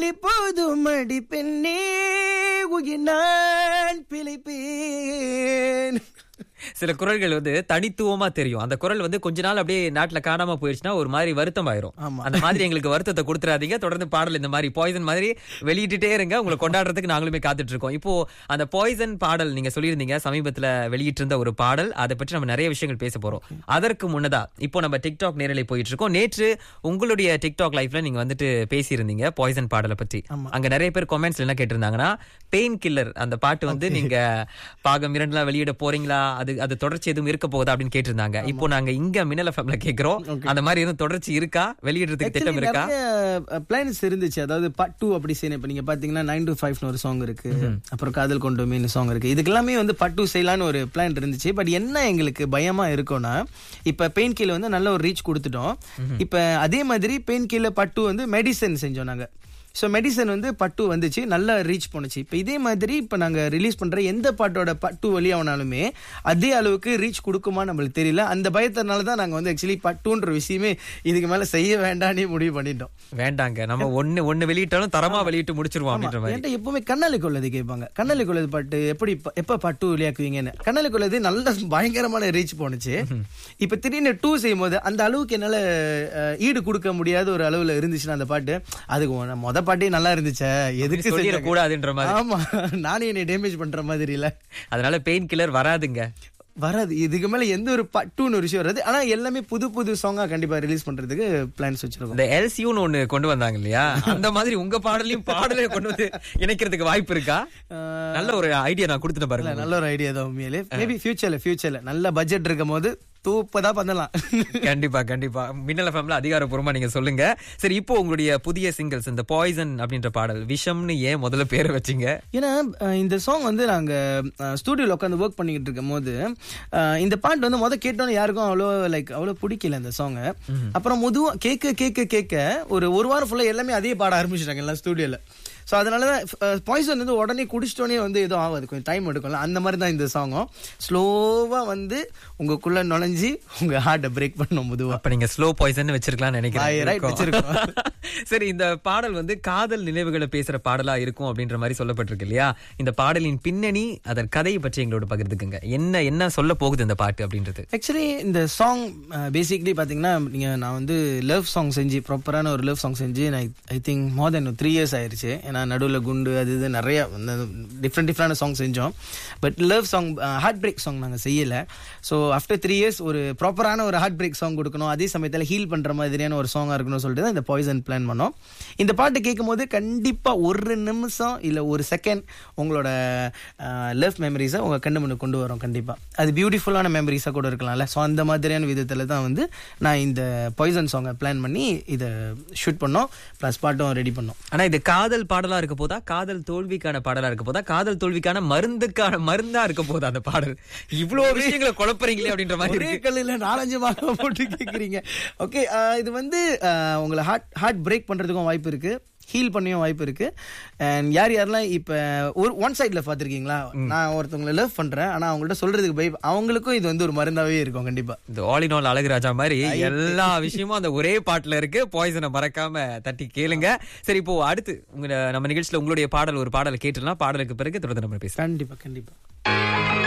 அடி போதும் அடி பெண்ணே உயிர் நான் பிழைப்பேன் சில குரல்கள் வந்து தனித்துவமா தெரியும் அந்த குரல் வந்து கொஞ்ச நாள் அப்படியே நாட்டுல காணாம போயிடுச்சுன்னா ஒரு மாதிரி வருத்தம் ஆயிரும் ஆமா. அந்த மாதிரி எங்களுக்கு வருத்தத்தை கொடுத்துறாதீங்க தொடர்ந்து பாடல் இந்த மாதிரி பாய்சன் மாதிரி வெளியிட்டுட்டே இருங்க உங்களை கொண்டாடுறதுக்கு நாங்களுமே காத்துட்டு இருக்கோம் இப்போ அந்த பாய்சன் பாடல் நீங்க சொல்லியிருந்தீங்க சமீபத்துல வெளியிட்டு இருந்த ஒரு பாடல் அதை பற்றி நம்ம நிறைய விஷயங்கள் பேச போறோம் அதற்கு முன்னதா இப்போ நம்ம டிக்டாக் நேரலை போயிட்டு இருக்கோம் நேற்று உங்களுடைய டிக்டாக் லைஃப்ல நீங்க வந்துட்டு பேசியிருந்தீங்க பாய்சன் பாடலை பற்றி அங்க நிறைய பேர் கமெண்ட்ஸ்ல என்ன கேட்டிருந்தாங்கன்னா பெயின் கில்லர் அந்த பாட்டு வந்து நீங்க பாகம் இரண்டுலாம் வெளியிட போறீங்களா அது அது தொடர்ச்சி எதுவும் இருக்க போகுதா அப்படின்னு கேட்டிருந்தாங்க இப்போ நாங்க இங்க மின்னல் எஃப்எம்ல கேக்குறோம் அந்த மாதிரி எதுவும் தொடர்ச்சி இருக்கா வெளியிடுறதுக்கு திட்டம் இருக்கா பிளான்ஸ் இருந்துச்சு அதாவது பார்ட் டூ அப்படி செய்யணும் இப்ப நீங்க பாத்தீங்கன்னா நைன் டு ஃபைவ்னு ஒரு சாங் இருக்கு அப்புறம் காதல் கொண்டோமேனு சாங் இருக்கு இதுக்கு எல்லாமே வந்து பார்ட் டூ செய்யலான்னு ஒரு பிளான் இருந்துச்சு பட் என்ன எங்களுக்கு பயமா இருக்கும்னா இப்ப பெயின் கீழ வந்து நல்ல ஒரு ரீச் கொடுத்துட்டோம் இப்ப அதே மாதிரி பெயின் கீழ பார்ட் டூ வந்து மெடிசன் செஞ்சோம் நாங்க ஸோ மெடிசன் வந்து பட்டு வந்துச்சு நல்லா ரீச் பண்ணுச்சு இப்போ இதே மாதிரி இப்போ நாங்கள் ரிலீஸ் பண்ணுற எந்த பாட்டோட பட்டு வெளியானாலுமே அதே அளவுக்கு ரீச் கொடுக்குமா நம்மளுக்கு தெரியல அந்த பயத்தினால தான் நாங்கள் வந்து ஆக்சுவலி பட்டுன்ற விஷயமே இதுக்கு மேலே செய்ய வேண்டாம்னே முடிவு பண்ணிட்டோம் வேண்டாங்க நம்ம ஒண்ணு ஒண்ணு வெளியிட்டாலும் தரமா வெளியிட்டு முடிச்சிருவோம் அப்படின்ற மாதிரி என்கிட்ட எப்பவுமே கண்ணாலி கொள்ளது கேட்பாங்க கண்ணாலி கொள்ளது பாட்டு எப்படி ப- எப்ப பாட்டு வெளியாக்குவீங்கன்னு கண்ணாலி கொள்ளது நல்ல பயங்கரமான ரீச் போனுச்சு இப்ப திடீர்னு டூ செய்யும் போது அந்த அளவுக்கு என்னால அஹ், ஈடு கொடுக்க முடியாத ஒரு அளவுல இருந்துச்சுன்னா அந்த பாட்டு அதுக்கு உன- மொத பாட்டே நல்லா இருந்துச்சு எதுக்கு சொல்லிட செஞ்சாங்க? கூடாதுன்ற மாதிரி ஆமா நானே என்னை டேமேஜ் பண்ற மாதிரி இல்ல அதனால பெயின் கில்லர் வராதுங்க வராது இதுக்கு மேல எந்த ஒரு பட்டுன்னு ஒரு விஷயம் வராது ஆனா எல்லாமே புது புது சாங்கா கண்டிப்பா ரிலீஸ் பண்றதுக்கு பிளான்ஸ் வச்சிருக்கோம் இந்த எல்சியூன்னு ஒண்ணு கொண்டு வந்தாங்க இல்லையா அந்த மாதிரி உங்க பாடலையும் பாடலை கொண்டு வந்து இணைக்கிறதுக்கு வாய்ப்பு இருக்கா நல்ல ஒரு ஐடியா நான் கொடுத்துட்டு பாருங்க நல்ல ஒரு ஐடியா தான் உண்மையிலே மேபி ஃபியூச்சர்ல ஃபியூச்சர்ல நல்ல பட்ஜெட் இருக்கும் போது தூப்பதா பண்ணலாம் கண்டிப்பா கண்டிப்பா மின்னல் எஃப்எம்ல அதிகாரப்பூர்வமா நீங்க சொல்லுங்க சரி இப்போ உங்களுடைய புதிய சிங்கிள்ஸ் இந்த பாய்சன் அப்படின்ற பாடல் விஷம்னு ஏன் முதல்ல பேரை வச்சீங்க ஏன்னா அஹ், இந்த சாங் வந்து நாங்க ஸ்டூடியோல உட்காந்து ஒர்க் பண்ணிக்கிட்டு இருக்கும் போது அஹ், இந்த பாட்டு வந்து முத கேட்டோன்னு யாருக்கும் அவ்வளோ லைக் அவ்வளோ பிடிக்கல இந்த சாங் அப்புறம் முதுவா கேட்க கேட்க கேட்க ஒரு ஒரு வாரம் ஃபுல்லா எல்லாமே அதே பாட ஆரம்பிச்சிட்டாங்க எல்லாம் ஸ்டூடியோல ஸோ அதனால தான் பாய்சன் வந்து உடனே குடிச்சிட்டோன்னே வந்து எதுவும் ஆகாது கொஞ்சம் டைம் எடுக்கும்ல அந்த மாதிரி தான் இந்த சாங்கும் ஸ்லோவா வந்து உங்களுக்குள்ள நுழைஞ்சு உங்க ஹார்ட்டை பிரேக் பண்ணும் முதுவா அப்ப நீங்க ஸ்லோ பாய்சன் வச்சிருக்கலாம்னு ஆ, right, வச்சிருக்கோம். நினைக்கிறேன் சரி இந்த பாடல் வந்து காதல் நினைவுகளை பேசுற பாடலா இருக்கும் அப்படின்ற மாதிரி சொல்லப்பட்டிருக்கு இல்லையா இந்த பாடலின் பின்னணி அதன் கதையை பற்றி எங்களோட பகிர்ந்துக்குங்க என்ன என்ன சொல்ல போகுது இந்த பாட்டு அப்படின்றது ஆக்சுவலி இந்த சாங் பேசிக்லி பார்த்தீங்கன்னா நீங்கள் நான் வந்து லவ் சாங் செஞ்சு ப்ராப்பரான ஒரு லவ் சாங் செஞ்சு நான் I think more than three years ஆயிருச்சு ஏன்னா நடுவில் குண்டு அது இது நிறைய டிஃப்ரெண்ட் டிஃப்ரெண்டான சாங் செஞ்சோம் but love song heartbreak song நாங்கள் செய்யலை ஸோ ஆஃப்டர் த்ரீ இயர்ஸ் ஒரு ப்ராப்பரான ஒரு ஹார்ட் பிரேக் சாங் கொடுக்கணும் அதே சமயத்தில் ஹீல் பண்ணுற மாதிரியான ஒரு சாங்காக இருக்கணும்னு சொல்லிட்டு தான் இந்த பாய்சன் பிளான் பண்ணோம் இந்த பாட்டு கேட்கும்போது கண்டிப்பாக ஒரு நிமிஷம் இல்லை ஒரு செகண்ட் உங்களோட லவ் மெமரிஸை உங்கள் கண்ணு முன்னு கொண்டு வரும் கண்டிப்பாக அது பியூட்டிஃபுல்லான மெமரிஸாக கூட இருக்கலாம்ல ஸோ அந்த மாதிரியான விதத்தில் தான் வந்து நான் இந்த பாய்சன் சாங்கை பிளான் பண்ணி இதை ஷூட் பண்ணோம் ப்ளஸ் பாட்டும் ரெடி பண்ணோம் ஆனா இது காதல் பாடலா இருக்க போதா காதல் தோல்விக்கான பாடலா இருக்க போதா காதல் தோல்விக்கான மருந்துக்கான மருந்தா இருக்க போதா அந்த பாடல் இவ்வளவு விஷயங்களை குழப்பறீங்களே அப்படின்ற மாதிரி ஒரே இருக்கு கல்லுல நாலஞ்சு மார்க் போட்டு கேக்குறீங்க ஓகே இது வந்து அஹ், உங்களை ஹார்ட் ஹார்ட் பிரேக் பண்றதுக்கும் வாய்ப்பு இருக்கு ஹீல் பண்ணியும் வாய்ப்பு இருக்கு அண்ட் யார் யாரெல்லாம் இப்ப ஒரு ஒன் சைட்ல பாத்திருக்கீங்களா நான் ஒருத்தவங்களை லவ் பண்றேன் ஆனா அவங்கள்ட்ட சொல்றதுக்கு பய அவங்களுக்கும் இது வந்து ஒரு மருந்தாவே இருக்கும் கண்டிப்பா இந்த ஆல் இன் ஆல் அழகுராஜா மாதிரி எல்லா விஷயமும் அந்த ஒரே பாட்டுல இருக்கு பாய்சனை மறக்காம தட்டி கேளுங்க சரி இப்போ அடுத்து உங்க நம்ம நிகழ்ச்சியில உங்களுடைய பாடல் ஒரு பாடலை கேட்டுலாம் பாடலுக்கு பிறகு தொடர்ந்து நம்ம பேசலாம் கண்டிப்பா கண்டிப்பா